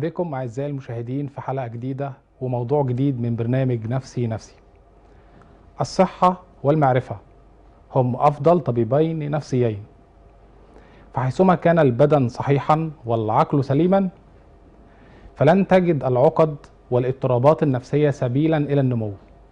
بكم أعزائي المشاهدين في حلقة جديدة وموضوع جديد من برنامج نفسي نفسي الصحة والمعرفة هم أفضل طبيبين نفسيين فحيثما كان البدن صحيحا والعقل سليما فلن تجد العقد والاضطرابات النفسية سبيلا إلى النمو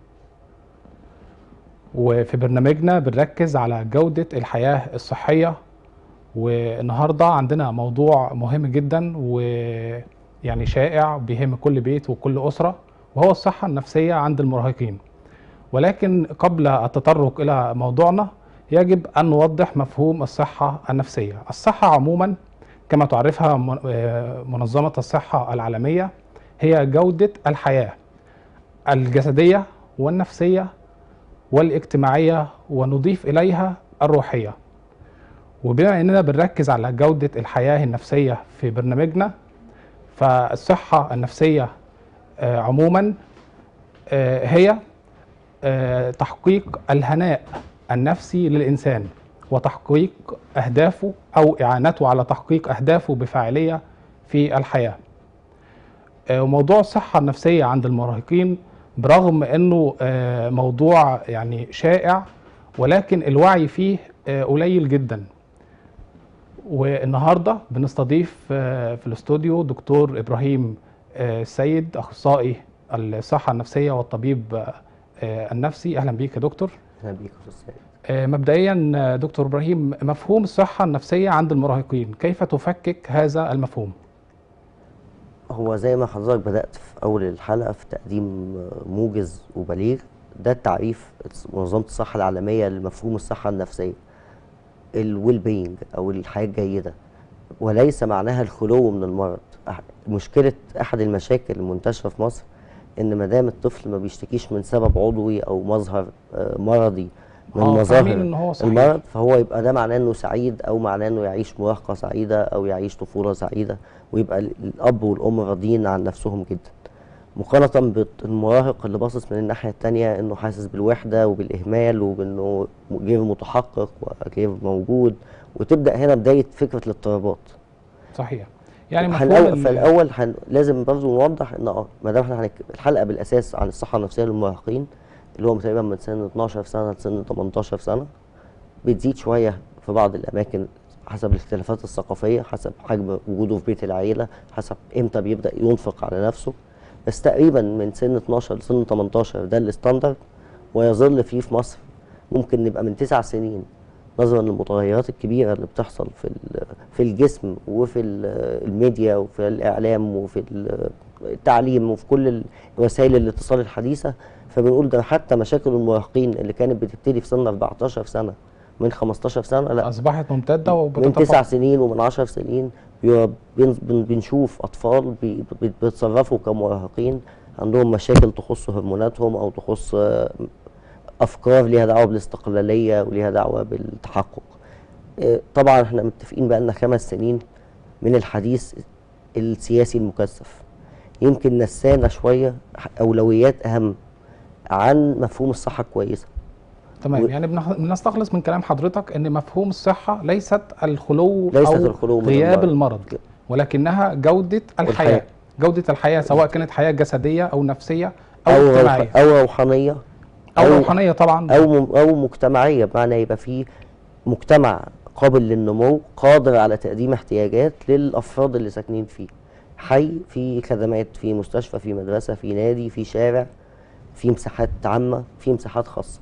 وفي برنامجنا بنركز على جودة الحياة الصحية والنهارده عندنا موضوع مهم جدا ويعني شائع بيهم كل بيت وكل أسرة وهو الصحة النفسية عند المراهقين ولكن قبل التطرق إلى موضوعنا يجب أن نوضح مفهوم الصحة النفسية الصحة عموما كما تعرفها من- آه، منظمة الصحة العالمية هي جودة الحياة الجسدية والنفسية والاجتماعية ونضيف إليها الروحية وبما اننا بنركز على جودة الحياة النفسية في برنامجنا فالصحة النفسية آه، عموما آه، هي آه، تحقيق الهناء النفسي للإنسان وتحقيق أهدافه أو إعانته على تحقيق أهدافه بفاعلية في الحياة آه، وموضوع الصحة النفسية عند المراهقين برغم أنه آه، موضوع يعني شائع ولكن الوعي فيه آه، قليل جدا والنهارده بنستضيف آه، في الاستوديو دكتور ابراهيم آه، السيد اخصائي الصحه النفسيه والطبيب آه، النفسي اهلا بيك يا دكتور اهلا بيك يا استاذ سيد آه، مبدئيا آه، دكتور ابراهيم مفهوم الصحه النفسيه عند المراهقين كيف تفكك هذا المفهوم هو زي ما حضرتك بدات في اول الحلقه في تقديم موجز وبليغ ده التعريف منظمه الصحه العالميه لمفهوم الصحه النفسيه الويل بينج او الحياه الجيده وليس معناها الخلو من المرض أح- مشكله احد المشاكل المنتشره في مصر ان ما دام الطفل ما بيشتكيش من سبب عضوي او مظهر آه، مرضي من آه، فاهمين مظاهر إن هو صحيح. المرض فهو يبقى ده معناه انه سعيد او معناه انه يعيش مراهقه سعيده او يعيش طفوله سعيده ويبقى ال- الاب والام راضيين عن نفسهم جدا مقارنه بالمراهق اللي باصص من الناحيه التانية انه حاسس بالوحده وبالاهمال وبانه غير متحقق وغير موجود وتبدا هنا بدايه فكره الاضطرابات صحيح يعني مفهوم هنقول ال- فالاول هن... لازم برضه نوضح ان اه ما دام احنا هنك... الحلقه بالاساس عن الصحه النفسيه للمراهقين اللي هو تقريبا من سن 12 سنه لسن 18 سنه بتزيد شويه في بعض الاماكن حسب الاختلافات الثقافيه حسب حجم وجوده في بيت العيله حسب امتى بيبدا ينفق على نفسه بس تقريبا من سن 12 لسن 18 ده الستاندرد ويظل فيه في مصر ممكن نبقى من تسع سنين نظرا للمتغيرات الكبيره اللي بتحصل في ال- في الجسم وفي ال- الميديا وفي الاعلام وفي ال- التعليم وفي كل وسائل الاتصال الحديثه فبنقول ده حتى مشاكل المراهقين اللي كانت بتبتدي في سن 14 سنه من 15 سنه لا اصبحت ممتده من وبتتفاقم تسع سنين ومن عشر سنين بي- بن- بن- بنشوف اطفال بي- بي- بيتصرفوا كمراهقين عندهم مشاكل تخص هرموناتهم او تخص آه، افكار ليها دعوه بالاستقلاليه وليها دعوه بالتحقق آه، طبعا احنا متفقين بقى لنا خمس سنين من الحديث السياسي المكثف يمكن نسانا شويه اولويات اهم عن مفهوم الصحه الكويسه تمام و- يعني بنخ- بنستخلص من كلام حضرتك ان مفهوم الصحه ليست الخلو ليست او الخلو من غياب المرض. المرض ولكنها جوده الحياه والحياة. جوده الحياه سواء كانت حياه جسديه او نفسيه او, او اجتماعيه روح- او روحانيه او روحانيه طبعا او م- او مجتمعيه بمعنى يبقى في مجتمع قابل للنمو قادر على تقديم احتياجات للافراد اللي ساكنين فيه حي في خدمات في مستشفى في مدرسه في نادي في شارع في مساحات عامه في مساحات خاصه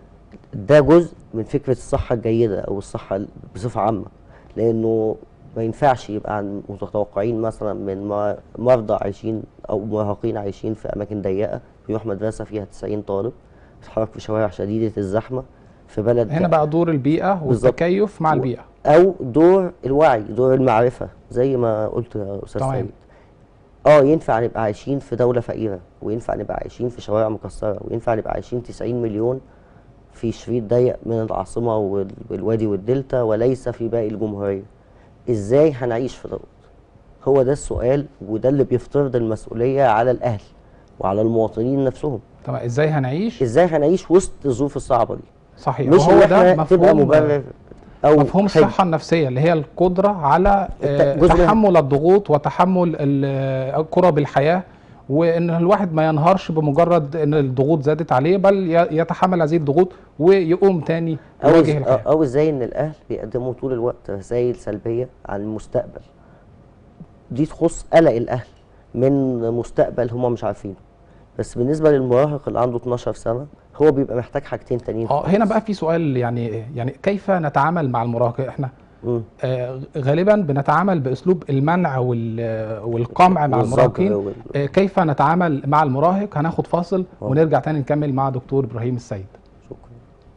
ده جزء من فكره الصحه الجيده او الصحه ال- بصفه عامه لانه ما ينفعش يبقى عن متوقعين مثلا من م- مرضى عايشين او مراهقين عايشين في اماكن ضيقه يروح مدرسه فيها 90 طالب يتحرك في شوارع شديده الزحمه في بلد هنا بقى دور البيئه بالظبط. والتكيف مع و- البيئه او دور الوعي دور المعرفه زي ما قلت يا استاذ تمام. سيد اه ينفع نبقى عايشين في دوله فقيره وينفع نبقى عايشين في شوارع مكسره وينفع نبقى عايشين 90 مليون في شريط ضيق من العاصمه وال- والوادي والدلتا وليس في باقي الجمهوريه ازاي هنعيش في دوت هو ده السؤال وده اللي بيفترض المسؤوليه على الاهل وعلى المواطنين نفسهم تمام ازاي هنعيش ازاي هنعيش وسط الظروف الصعبه دي صحيح مش وهو ان ده احنا تبقى مفهوم مبرر او مفهوم حلم. الصحة النفسية اللي هي القدرة على آه، الت- جزء منها. تحمل الضغوط وتحمل ال- كرب الحياة وان الواحد ما ينهارش بمجرد ان الضغوط زادت عليه بل ي- يتحمل هذه الضغوط ويقوم تاني او يواجه إز- الحياة او ازاي ان الاهل بيقدموا طول الوقت رسائل سلبيه عن المستقبل دي تخص قلق الاهل من مستقبل هم مش عارفينه بس بالنسبه للمراهق اللي عنده 12 سنه هو بيبقى محتاج حاجتين تانيين اه هنا بقى في سؤال يعني يعني كيف نتعامل مع المراهق احنا مم. آه، غالبا بنتعامل باسلوب المنع وال- والقمع مع والزجر المراهقين وال- آه، كيف نتعامل مع المراهق هناخد فاصل آه. ونرجع تاني نكمل مع دكتور ابراهيم السيد شكرا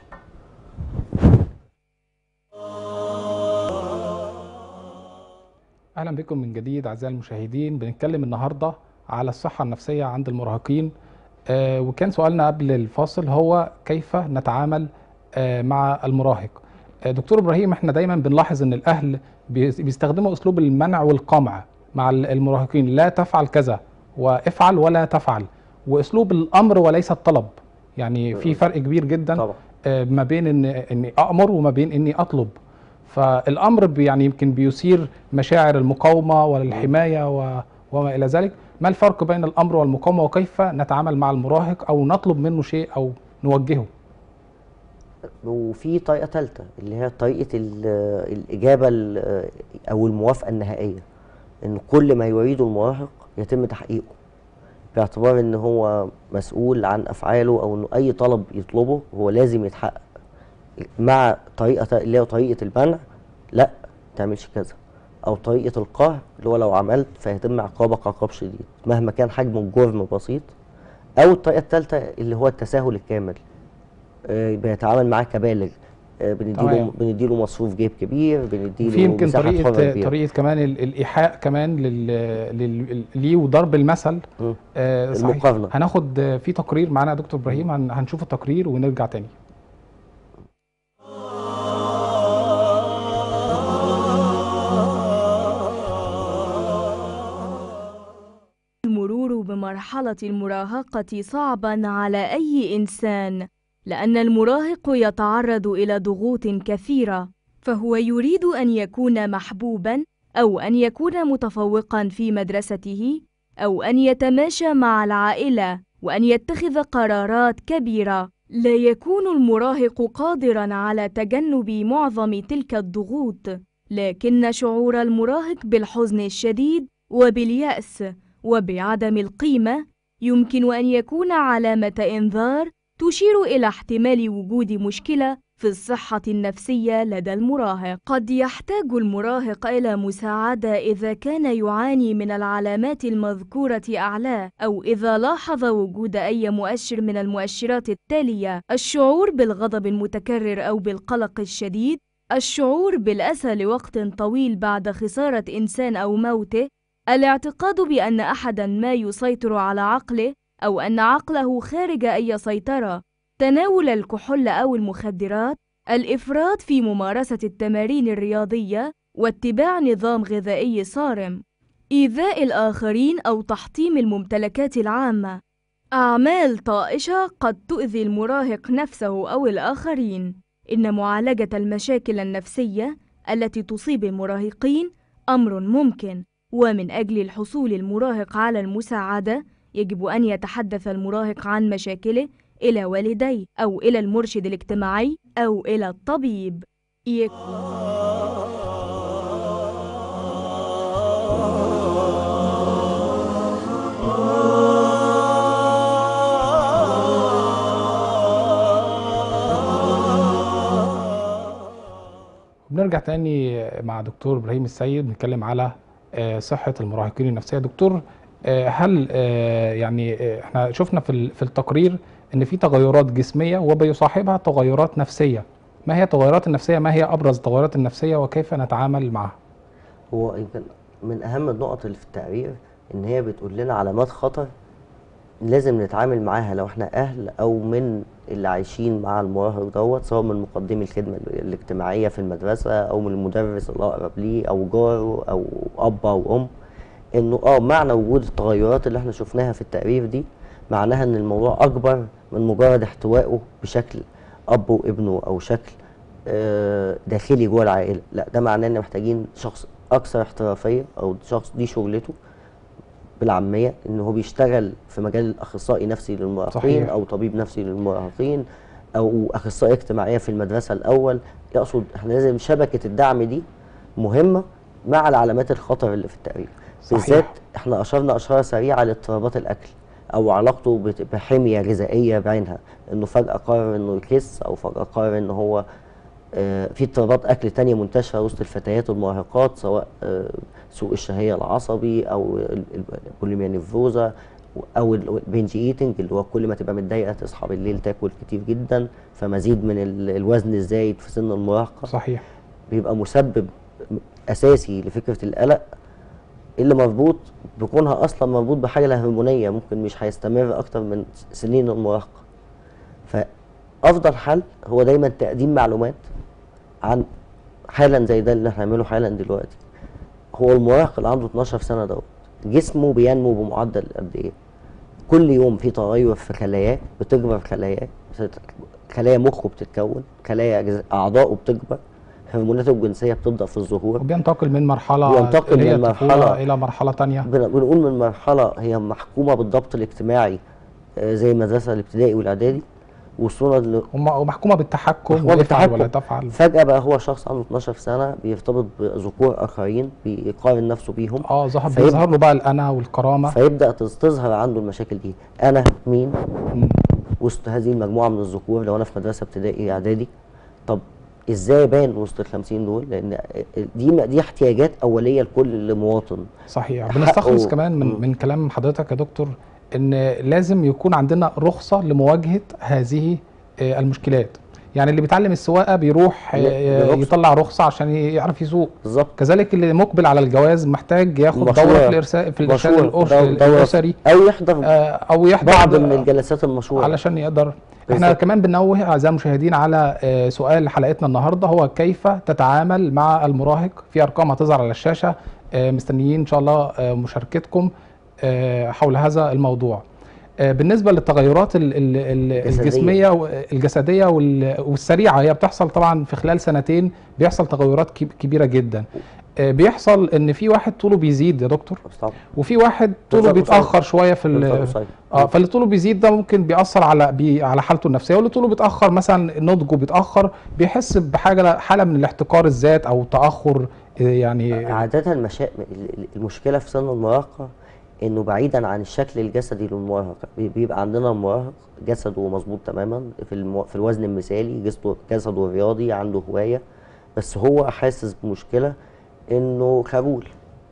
اهلا بكم من جديد اعزائي المشاهدين بنتكلم النهارده على الصحه النفسيه عند المراهقين آه وكان سؤالنا قبل الفاصل هو كيف نتعامل آه مع المراهق آه دكتور ابراهيم احنا دايما بنلاحظ ان الاهل بيس- بيستخدموا اسلوب المنع والقمع مع ال- المراهقين لا تفعل كذا وافعل ولا تفعل واسلوب الامر وليس الطلب يعني في فرق كبير جدا طبعا آه، ما بين ان اني امر وما بين اني اطلب فالامر بي- يعني يمكن بيثير مشاعر المقاومه والحمايه و- وما الى ذلك ما الفرق بين الامر والمقاومه وكيف نتعامل مع المراهق او نطلب منه شيء او نوجهه وفي طريقه ثالثه اللي هي طريقه ال- الاجابه ال- او الموافقه النهائيه ان كل ما يريده المراهق يتم تحقيقه باعتبار ان هو مسؤول عن افعاله او انه اي طلب يطلبه هو لازم يتحقق مع طريقه تا- اللي هي طريقه المنع لا ما تعملش كذا او طريقه القهر اللي هو لو عملت فيتم عقابك عقاب شديد مهما كان حجم الجرم بسيط او الطريقه الثالثه اللي هو التساهل الكامل آه، بيتعامل معاه كبالغ آه، بنديله تمام. بنديله مصروف جيب كبير بنديله في يمكن مساحة حرة طريقه كبيرة. طريقه كمان ال- الايحاء كمان لل لل- ليه وضرب المثل مم. آه، صحيح. المقارنة. هناخد آه، في تقرير معانا يا دكتور ابراهيم هن- هنشوف التقرير ونرجع تاني المرور بمرحلة المراهقة صعبا على أي إنسان لأن المراهق يتعرض إلى ضغوط كثيرة فهو يريد أن يكون محبوبا أو أن يكون متفوقا في مدرسته أو أن يتماشى مع العائلة وأن يتخذ قرارات كبيرة لا يكون المراهق قادرا على تجنب معظم تلك الضغوط لكن شعور المراهق بالحزن الشديد وباليأس وبعدم القيمة يمكن أن يكون علامة إنذار تشير إلى احتمال وجود مشكلة في الصحة النفسية لدى المراهق. قد يحتاج المراهق إلى مساعدة إذا كان يعاني من العلامات المذكورة أعلاه، أو إذا لاحظ وجود أي مؤشر من المؤشرات التالية: الشعور بالغضب المتكرر أو بالقلق الشديد، الشعور بالأسى لوقت طويل بعد خسارة إنسان أو موته، الاعتقاد بأن أحدًا ما يسيطر على عقله أو أن عقله خارج أي سيطرة، تناول الكحول أو المخدرات، الإفراط في ممارسة التمارين الرياضية، واتباع نظام غذائي صارم، إيذاء الآخرين أو تحطيم الممتلكات العامة. أعمال طائشة قد تؤذي المراهق نفسه أو الآخرين. إن معالجة المشاكل النفسية التي تصيب المراهقين أمر ممكن، ومن أجل الحصول المراهق على المساعدة يجب أن يتحدث المراهق عن مشاكله إلى والديه أو إلى المرشد الاجتماعي أو إلى الطبيب. يك... بنرجع تاني مع دكتور ابراهيم السيد بنتكلم على آه، صحة المراهقين النفسية دكتور آه، هل آه، يعني آه، احنا شفنا في ال- في التقرير ان في تغيرات جسمية وبيصاحبها تغيرات نفسية ما هي التغيرات النفسية ما هي ابرز التغيرات النفسية وكيف نتعامل معها هو يمكن من اهم النقط اللي في التقرير ان هي بتقول لنا علامات خطر لازم نتعامل معاها لو احنا اهل او من اللي عايشين مع المراهق دوت سواء من مقدمي الخدمه الاجتماعيه في المدرسه او من المدرس الاقرب ليه او جاره او اب او ام انه اه معنى وجود التغيرات اللي احنا شفناها في التقرير دي معناها ان الموضوع اكبر من مجرد احتوائه بشكل اب وابنه او شكل آه، داخلي جوه العائله لا ده معناه ان محتاجين شخص اكثر احترافيه او شخص دي شغلته بالعاميه ان هو بيشتغل في مجال الاخصائي نفسي للمراهقين صحيح. او طبيب نفسي للمراهقين او اخصائيه اجتماعيه في المدرسه الاول يقصد احنا لازم شبكه الدعم دي مهمه مع العلامات الخطر اللي في التقرير صحيح. بالذات احنا اشرنا اشاره سريعه لاضطرابات الاكل او علاقته بت- بحميه غذائيه بعينها انه فجاه قرر انه يخس او فجاه قرر ان هو آه، في اضطرابات اكل تانية منتشره وسط الفتيات والمراهقات سواء آه، سوء الشهيه العصبي او ال- ال- البوليميا نيفروزا او ال- البنج ايتنج اللي هو كل ما تبقى متضايقه تصحى بالليل تاكل كتير جدا فمزيد من ال- الوزن الزايد في سن المراهقه صحيح بيبقى مسبب اساسي لفكره القلق اللي مربوط بكونها اصلا مربوط بحاجه هرمونيه ممكن مش هيستمر اكتر من سنين المراهقه فافضل حل هو دايما تقديم معلومات عن حالا زي ده اللي احنا هنعمله حالا دلوقتي هو المراهق اللي عنده 12 سنه دوت جسمه بينمو بمعدل قد ايه كل يوم في تغير في خلاياه بتكبر خلاياه خلايا مخه بتتكون خلايا أجز- اعضائه بتكبر هرموناته الجنسيه بتبدا في الظهور وبينتقل من مرحله بينتقل اللي هي من الطفولة مرحلة- الى مرحله تانية بن- بنقول من مرحله هي محكومه بالضبط الاجتماعي آه، زي المدرسه الابتدائي والاعدادي وصولا ل- وم- ومحكومه بالتحكم محكومة وافعل بالتحكم. ولا تفعل فجاه بقى هو شخص عنده 12 سنه بيرتبط بذكور اخرين بيقارن نفسه بيهم اه ظهر فيب- بيظهر له بقى الانا والكرامه فيبدا تز- تظهر عنده المشاكل دي انا مين مم. وسط هذه المجموعه من الذكور لو انا في مدرسه ابتدائي اعدادي طب ازاي ابان وسط ال 50 دول لان دي دي احتياجات اوليه لكل مواطن صحيح حقه- بنستخلص كمان من مم. من كلام حضرتك يا دكتور ان لازم يكون عندنا رخصه لمواجهه هذه آه، المشكلات يعني اللي بيتعلم السواقه بيروح لا، آه، برخصة. يطلع رخصه عشان يعرف يسوق بالظبط كذلك اللي مقبل على الجواز محتاج ياخد دوره مشروع. في الارسال في الارشاد مشروع. الأس- دور- دورة- الاسري او يحضر آه، او يحضر بعض من الجلسات المشهوره علشان يقدر احنا بالظبط. كمان بنوه اعزائي المشاهدين على آه، سؤال حلقتنا النهارده هو كيف تتعامل مع المراهق في ارقام هتظهر على الشاشه آه، مستنيين ان شاء الله آه، مشاركتكم آه، حول هذا الموضوع آه، بالنسبه للتغيرات ال- ال- ال- الجسدية. الجسميه و- الجسديه وال- والسريعه هي بتحصل طبعا في خلال سنتين بيحصل تغيرات كب- كبيره جدا آه، بيحصل ان في واحد طوله بيزيد يا دكتور بس طبعا وفي واحد طوله بالظبط، بيتاخر شويه في ال- بالظبط، قصير. اه فاللي طوله بيزيد ده ممكن بيأثر على بي على حالته النفسيه واللي طوله بيتأخر مثلا نضجه بيتأخر بيحس بحاجه حاله من الاحتقار الذات او تأخر آه، يعني عادة المشا... ال- ال- المشكلة في سن المراهقة انه بعيدا عن الشكل الجسدي للمراهق بي- بيبقى عندنا المراهق جسده مظبوط تماما في المو... في الوزن المثالي جسده جسده رياضي عنده هواية بس هو حاسس بمشكلة انه خجول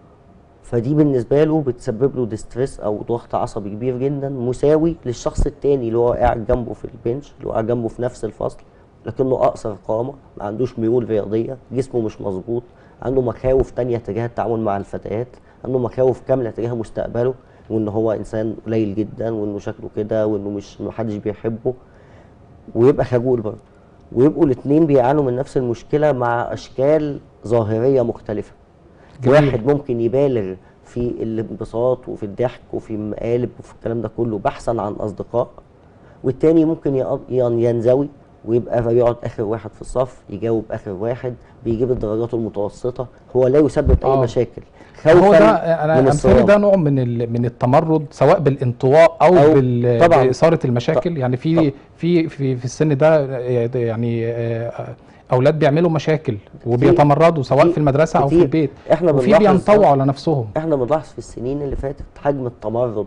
فدي بالنسبة له بتسبب له ديستريس او ضغط عصبي كبير جدا مساوي للشخص التاني اللي هو قاعد جنبه في البنش اللي هو قاعد جنبه في نفس الفصل لكنه اقصر قامة ما عندوش ميول رياضية جسمه مش مظبوط عنده مخاوف تانية تجاه التعامل مع الفتيات عنده مخاوف كاملة تجاه مستقبله وان هو انسان قليل جدا وانه شكله كده وانه مش محدش بيحبه ويبقى خجول برضه ويبقوا الاتنين بيعانوا من نفس المشكلة مع اشكال ظاهرية مختلفة جميل. واحد ممكن يبالغ في الانبساط وفي الضحك وفي المقالب وفي الكلام ده كله بحثا عن اصدقاء والتاني ممكن يق- ين- ينزوي ويبقى يقعد اخر واحد في الصف يجاوب اخر واحد بيجيب الدرجات المتوسطه هو لا يسبب اي آه. مشاكل هو خوفا ده انا من امثالي الصرام ده نوع من ال- من التمرد سواء بالانطواء او, أو بال طبعاً. باثاره المشاكل يعني في طبعاً. في في في السن ده آه، يعني آه، اولاد بيعملوا مشاكل وبيتمردوا سواء كتير. في المدرسه او في كتير. البيت احنا وفي بنلاحظ بينطووا على نفسهم احنا بنلاحظ في السنين اللي فاتت حجم التمرد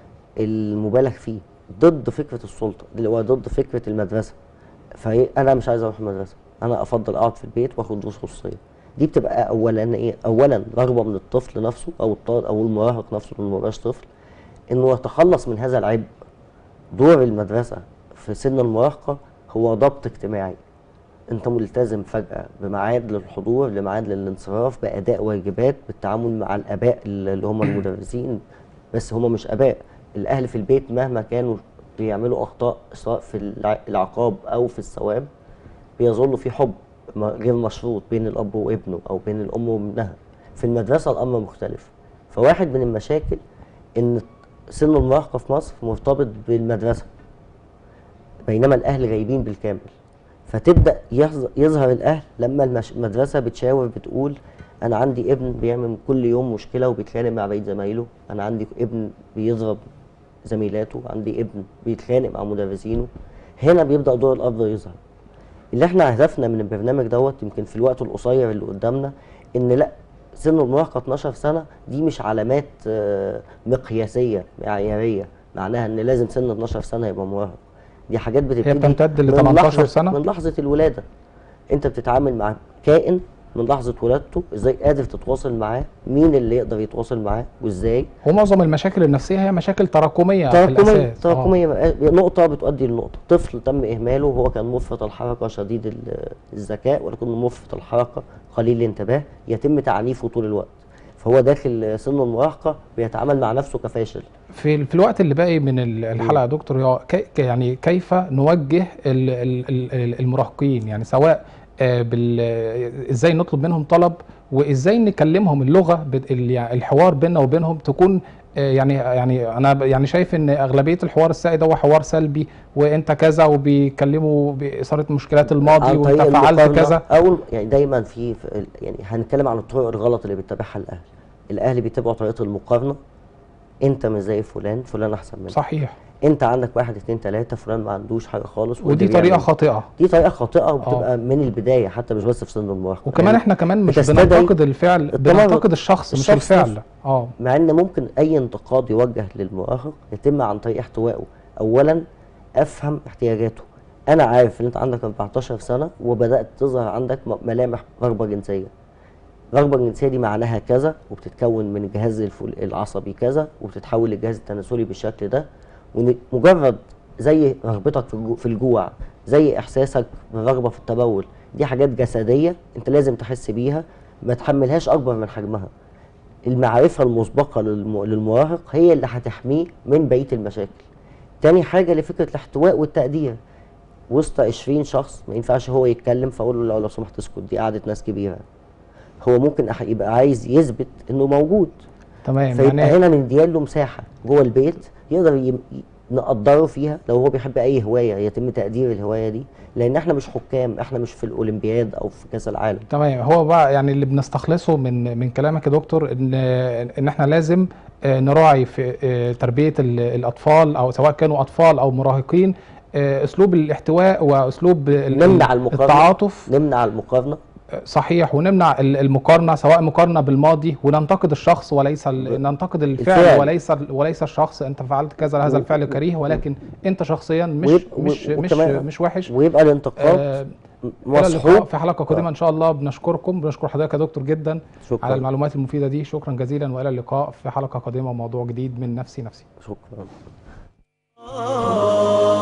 المبالغ فيه ضد فكره السلطه اللي هو ضد فكره المدرسه فانا مش عايز اروح المدرسه انا افضل اقعد في البيت واخد دروس خصوصيه دي بتبقى اولا ايه اولا رغبه من الطفل نفسه او الطالب او المراهق نفسه اللي مبقاش طفل انه يتخلص من هذا العبء دور المدرسه في سن المراهقه هو ضبط اجتماعي انت ملتزم فجأة بميعاد للحضور لميعاد للانصراف بأداء واجبات بالتعامل مع الآباء اللي هم المدرسين بس هم مش آباء الأهل في البيت مهما كانوا بيعملوا أخطاء سواء في الع- العقاب أو في الثواب بيظل في حب م- غير مشروط بين الأب وابنه أو بين الأم وابنها في المدرسة الأمر مختلف فواحد من المشاكل إن سن المراهقة في مصر مرتبط بالمدرسة بينما الأهل غايبين بالكامل فتبدا يظ- يظهر الاهل لما المش- المدرسه بتشاور بتقول انا عندي ابن بيعمل كل يوم مشكله وبيتخانق مع بقيه زمايله انا عندي ابن بيضرب زميلاته عندي ابن بيتخانق مع مدرسينه هنا بيبدا دور الاب يظهر اللي احنا هدفنا من البرنامج دوت يمكن في الوقت القصير اللي قدامنا ان لا سن المراهقه 12 سنه دي مش علامات آه، مقياسيه معياريه معناها ان لازم سن 12 سنه يبقى مراهق دي حاجات بتبتدي بتمتد ل من 18 لحظة- سنة؟ من لحظه الولاده انت بتتعامل مع كائن من لحظه ولادته ازاي قادر تتواصل معاه مين اللي يقدر يتواصل معاه وازاي ومعظم المشاكل النفسيه هي مشاكل تراكميه في تراكمية الاساس آه. تراكمية بقى- نقطة بتؤدي لنقطة طفل تم إهماله وهو كان مفرط الحركة شديد ال- الذكاء ولكنه مفرط الحركة قليل الانتباه يتم تعنيفه طول الوقت فهو داخل سن المراهقة بيتعامل مع نفسه كفاشل في في الوقت اللي باقي من ال- الحلقه يا دكتور هو كي ك- يعني كيف نوجه ال- ال- ال- المراهقين يعني سواء آه، بال آه، ازاي نطلب منهم طلب وازاي نكلمهم اللغه بت- ال- يعني الحوار بيننا وبينهم تكون آه، يعني يعني انا ب- يعني شايف ان اغلبيه الحوار السائد هو حوار سلبي وانت كذا وبيكلموا باثاره مشكلات الماضي عن طريق وانت فعلت المقارنة كذا أو يعني دايما في في ال- يعني هنتكلم عن الطرق الغلط اللي بيتبعها الأهل الأهل بيتبعوا طريقة المقارنة أنت مش زي فلان فلان أحسن منك صحيح أنت عندك واحد اتنين تلاتة فلان ما عندوش حاجة خالص ودي وقدر طريقه يعمل. خاطئه دي طريقه خاطئه وبتبقى من البدايه حتى مش بس في سن المراهقه وكمان يعني احنا كمان مش بتستدعي بننتقد الفعل التمرد. بننتقد الشخص مش الشخص الفعل نفسه. اه مع ان ممكن اي انتقاد يوجه للمراهق يتم عن طريق احتوائه اولا افهم احتياجاته انا عارف ان انت عندك 14 سنه وبدات تظهر عندك م- ملامح رغبه جنسيه الرغبه الجنسيه دي معناها كذا وبتتكون من الجهاز الفول- العصبي كذا وبتتحول للجهاز التناسلي بالشكل ده ومجرد زي رغبتك في الجو- في الجوع زي احساسك بالرغبه في التبول دي حاجات جسديه انت لازم تحس بيها ما تحملهاش اكبر من حجمها المعرفه المسبقه للم- للمراهق هي اللي هتحميه من بقيه المشاكل تاني حاجه لفكره الاحتواء والتقدير وسط 20 شخص ما ينفعش هو يتكلم فاقول له لو لو سمحت اسكت دي قعده ناس كبيره هو ممكن أح- يبقى عايز يثبت انه موجود تمام فيبقى يعني هنا نديله له مساحه جوه البيت يقدر يم- ي- نقدره فيها لو هو بيحب اي هوايه يتم تقدير الهوايه دي لان احنا مش حكام احنا مش في الاولمبياد او في كاس العالم تمام هو بقى يعني اللي بنستخلصه من من كلامك يا دكتور ان ان احنا لازم آه، نراعي في آه، تربيه ال- الاطفال او سواء كانوا اطفال او مراهقين آه، اسلوب الاحتواء واسلوب ال- نمنع المقارنة. التعاطف نمنع المقارنه آه، صحيح ونمنع ال- المقارنه سواء مقارنه بالماضي وننتقد الشخص وليس ال- ننتقد الفعل الفعل. وليس وليس الشخص انت فعلت كذا هذا الفعل كريه ولكن انت شخصيا مش ويب- مش و- مش وكمان- مش وحش ويبقى الانتقاد آه، الى اللقاء مصحوب في حلقه قادمه ان شاء الله بنشكركم بنشكر حضرتك يا دكتور جدا على شكرا المعلومات المفيده دي شكرا جزيلا والى اللقاء في حلقه قادمه وموضوع جديد من نفسي نفسي شكرا آه